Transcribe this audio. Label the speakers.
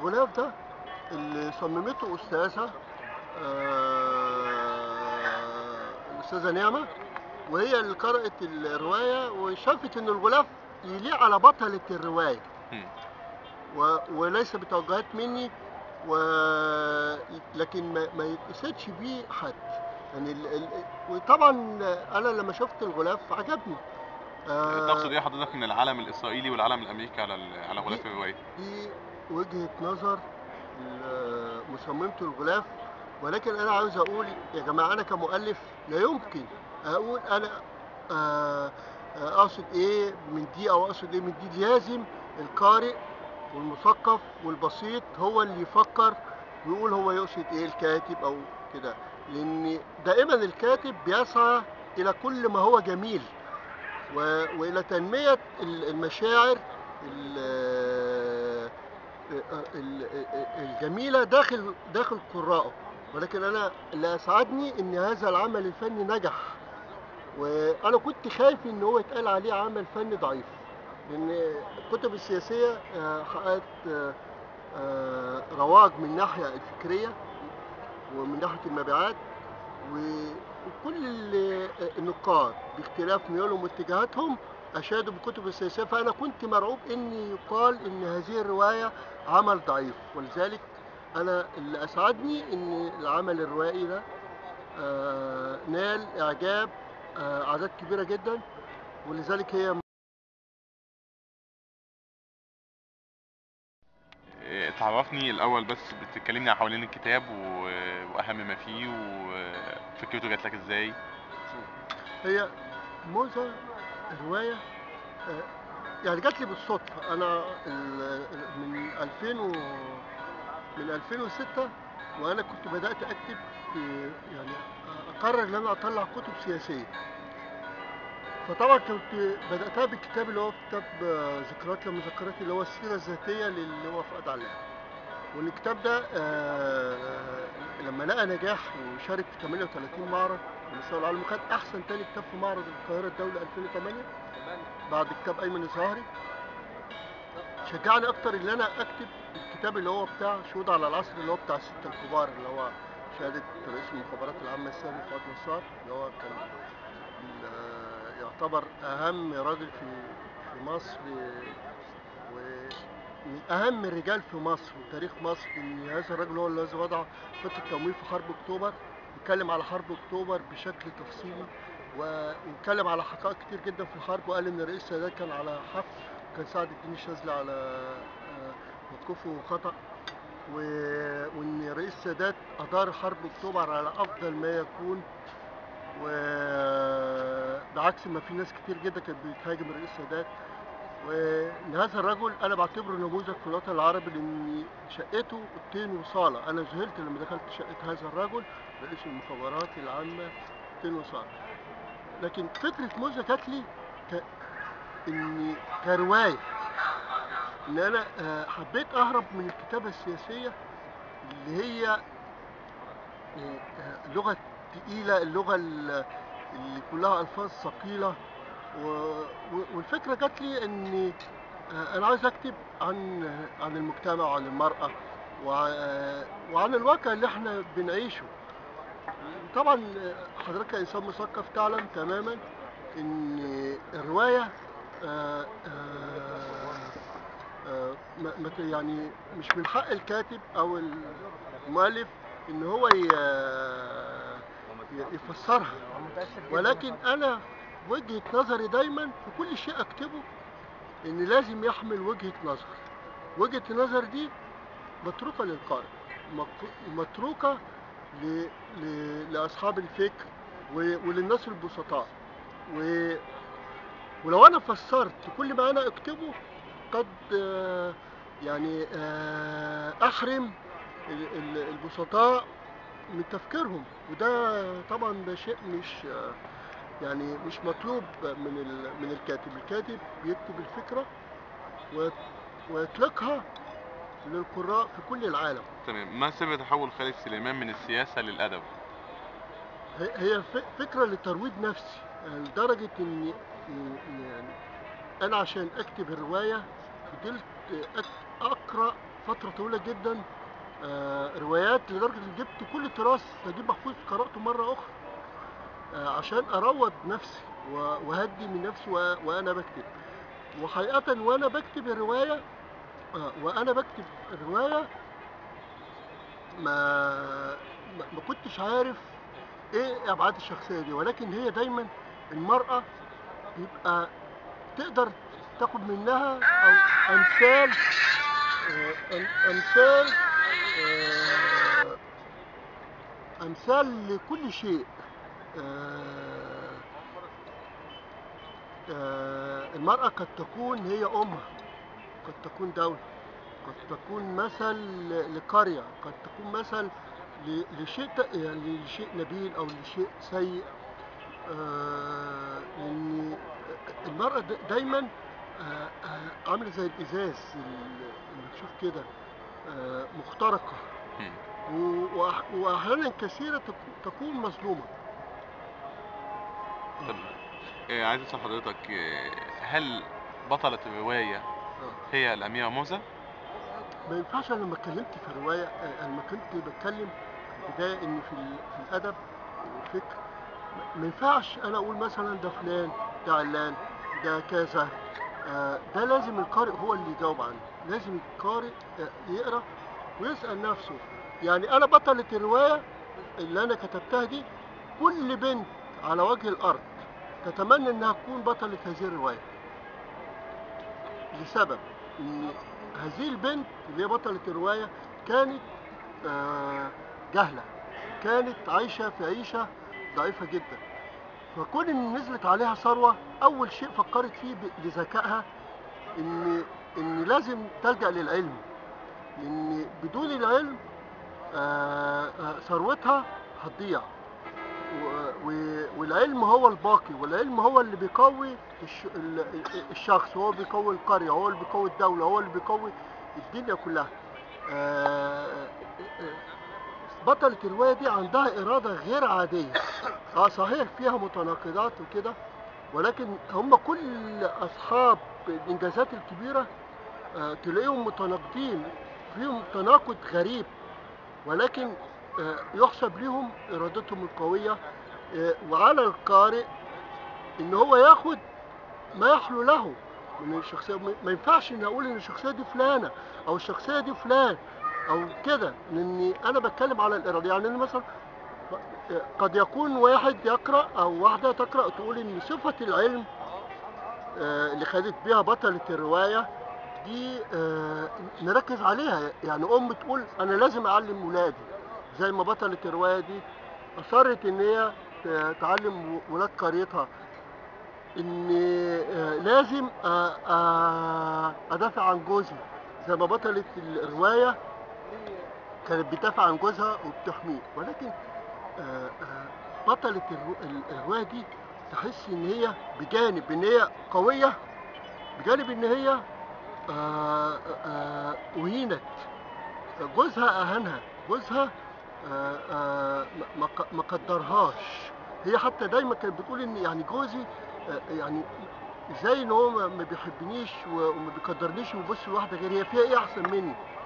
Speaker 1: الغلاف ده اللي صممته أستاذة آه، الأستاذة نعمة وهي اللي قرأت الرواية وشافت إن الغلاف يليق على بطلة الرواية
Speaker 2: مم.
Speaker 1: و... وليس بتوجيهات مني و... لكن ما, ما يتقصدش بيه حد يعني ال... ال... وطبعا انا لما شفت الغلاف عجبني آه،
Speaker 2: تقصد ايه حضرتك من العلم الاسرائيلي والعلم الامريكي على ال- على غلاف الروايه
Speaker 1: دي وجهة نظر ل- مصممة الغلاف ولكن انا عاوز اقول يا جماعة انا كمؤلف لا يمكن اقول انا آه، آه، اقصد ايه من دي او اقصد ايه من دي لازم القارئ والمثقف والبسيط هو اللي يفكر ويقول هو يقصد ايه الكاتب او كده لان دائما الكاتب بيسعى الى كل ما هو جميل و- والى تنميه ال- المشاعر ال- ال- الجميله داخل داخل قراءه ولكن انا اللي اسعدني ان هذا العمل الفني نجح وانا كنت خايف ان هو يتقال عليه عمل فني ضعيف لان الكتب السياسيه آه، حققت آه، آه، رواج من الناحيه الفكريه ومن ناحيه المبيعات و- وكل ال- النقاد باختلاف ميولهم واتجاهاتهم اشادوا بالكتب السياسيه فانا كنت مرعوب ان يقال ان هذه الروايه عمل ضعيف ولذلك انا اللي اسعدني ان العمل الروائي ده آه، نال اعجاب آه، اعداد كبيره جدا ولذلك هي
Speaker 2: إيه، تعرفني الاول بس بتكلمني عن حوالين الكتاب و- واهم ما فيه وفكرته جات لك ازاي
Speaker 1: هي موزة الرواية آه، يعني جات لي بالصدفة أنا ال- ال- من 2000 و من 2006 وأنا كنت بدأت أكتب في يعني أقرر إن أنا أطلع كتب سياسية فطبعا كنت بدأتها بالكتاب اللي هو كتاب آه، ذكريات لمذكرات اللي هو السيرة الذاتية للي هو فؤاد علام والكتاب ده آه، لما لقى نجاح وشارك في 38 معرض على مستوى العالم وخد احسن تاني كتاب في معرض القاهره الدولي 2008 بعد كتاب ايمن الظاهري شجعني اكتر ان انا اكتب الكتاب اللي هو بتاع شهود على العصر اللي هو بتاع الستة الكبار اللي هو شهادة رئيس المخابرات العامة السابق فؤاد نصار اللي هو كان ال- يعتبر أهم راجل في في مصر ومن أهم الرجال في مصر وتاريخ مصر إن هذا الرجل هو الذي وضع خطة تمويل في حرب أكتوبر اتكلم على حرب أكتوبر بشكل تفصيلي و- واتكلم على حقائق كتير جدا في الحرب وقال إن الرئيس السادات كان على حق كان سعد الدين الشاذلي على آه، موقفه خطأ و- وان رئيس السادات ادار حرب اكتوبر على افضل ما يكون وبعكس ما في ناس كتير جدا كانت بتهاجم الرئيس السادات وان هذا الرجل انا بعتبره نموذج في الوطن العربي لان شقته اوضتين وصاله انا ذهلت لما دخلت شقه هذا الرجل رئيس المخابرات العامه اوضتين وصاله لكن فكره موزة جات لي ك... اني كروايه ان انا آه، حبيت اهرب من الكتابه السياسيه اللي هي آه، آه، اللغه الثقيله اللغه ال- اللي كلها الفاظ ثقيله و- و- والفكره جات لي ان آه، انا عايز اكتب عن عن المجتمع وعن المراه وع- وعن الواقع اللي احنا بنعيشه طبعا آه، حضرتك كانسان مثقف تعلم تماما ان الروايه آه، آه، آه، ما- ما ت- يعني مش من حق الكاتب او المؤلف ان هو ي- ي- يفسرها ولكن انا وجهة نظري دايما في كل شيء اكتبه ان لازم يحمل وجهة نظر وجهة النظر دي متروكة للقارئ مك- متروكة ل... ل... لأصحاب الفكر و... وللناس البسطاء و... ولو أنا فسرت كل ما أنا أكتبه قد آه، يعني آه، أحرم ال- ال- البسطاء من تفكيرهم وده طبعا ده شيء مش آه، يعني مش مطلوب من ال- من الكاتب الكاتب بيكتب الفكرة ويت- ويطلقها للقراء في كل العالم
Speaker 2: تمام ما سر تحول خالد سليمان من السياسه للادب
Speaker 1: هي هي ف- فكرة لترويض نفسي يعني لدرجة إن إن- يعني أنا عشان أكتب الرواية فضلت أك- أقرأ فتره طويله جدا آه، روايات لدرجه ان جبت كل تراث نجيب محفوظ قراته مره اخرى آه، عشان اروض نفسي و- واهدي من نفسي و- وانا بكتب وحقيقه وانا بكتب الروايه آه، وانا بكتب الروايه ما ما ما كنتش عارف ايه ابعاد الشخصيه دي ولكن هي دايما المراه بيبقى تقدر تاخد منها أو امثال آه، أم- امثال آه، امثال لكل شيء آه، آه، المرأة قد تكون هي أمها قد تكون دولة قد تكون مثل ل- لقرية قد تكون مثل ل- لشيء ت- يعني لشيء نبيل أو لشيء سيء آه، لأن المرأة د- دايما آه، آه، عاملة زي الإزاز ال- اللي تشوف كده آه، مخترقة
Speaker 2: مم.
Speaker 1: و- وأح- وأحيانا كثيرة تكو- تكون مظلومة
Speaker 2: طب آه، عايز اسال حضرتك آه، هل بطلة الرواية
Speaker 1: آه.
Speaker 2: هي الأميرة موزة؟
Speaker 1: ما ينفعش انا لما اتكلمت في الروايه آه، انا لما كنت بتكلم في البدايه ان في ال- في الادب والفكر ما- ما ينفعش انا اقول مثلا ده فلان ده علان ده كذا آه، ده لازم القارئ هو اللي يجاوب عنه لازم القارئ آه، يقرا ويسال نفسه يعني انا بطله الروايه اللي انا كتبتها دي كل بنت على وجه الارض تتمنى انها تكون بطله هذه الروايه لسبب ان هذه البنت اللي هي بطلة الرواية كانت آه، جهلة كانت عايشة في عيشة ضعيفة جدا فكون ان نزلت عليها ثروة اول شيء فكرت فيه ب- لذكائها ان ان لازم تلجأ للعلم لان بدون العلم آه، آه، ثروتها هتضيع و- و- والعلم هو الباقي والعلم هو اللي بيقوي الش- ال- الشخص هو بيقوي القرية هو اللي بيقوي الدولة هو اللي بيقوي الدنيا كلها آه، آه، بطلة الرواية دي عندها إرادة غير عادية اه صحيح فيها متناقضات وكده ولكن هم كل أصحاب الإنجازات الكبيرة آه، تلاقيهم متناقضين فيهم تناقض غريب ولكن آه، يحسب لهم إرادتهم القوية آه، وعلى القارئ إن هو ياخد ما يحلو له من الشخصية ما- ما ينفعش إن أقول إن الشخصية دي فلانة أو الشخصية دي فلان أو كده لأني أنا بتكلم على الإرادة يعني أنا مثلا آه، قد يكون واحد يقرأ أو واحدة تقرأ تقول إن صفة العلم آه، اللي خدت بيها بطلة الرواية دي آه، نركز عليها يعني أم تقول أنا لازم أعلم ولادي زي ما بطلة الرواية دي أصرت إن هي ت- تعلم ولاد قريتها إن آه، لازم آه، آه، أدافع عن جوزي زي ما بطلة الرواية كانت بتدافع عن جوزها وبتحميه ولكن آه، آه، بطلة الرو- ال- الرواية دي تحس إن هي بجانب إن هي قوية بجانب إن هي آه، آه، أهينت جوزها أهانها جوزها آه، آه، ما- ما ق- ما قدرهاش هي حتى دايما كانت بتقول ان يعني جوزي آه، يعني ازاي ان هو ما ما بيحبنيش و- وما بيقدرنيش ويبص لواحده غيري هي فيها ايه احسن مني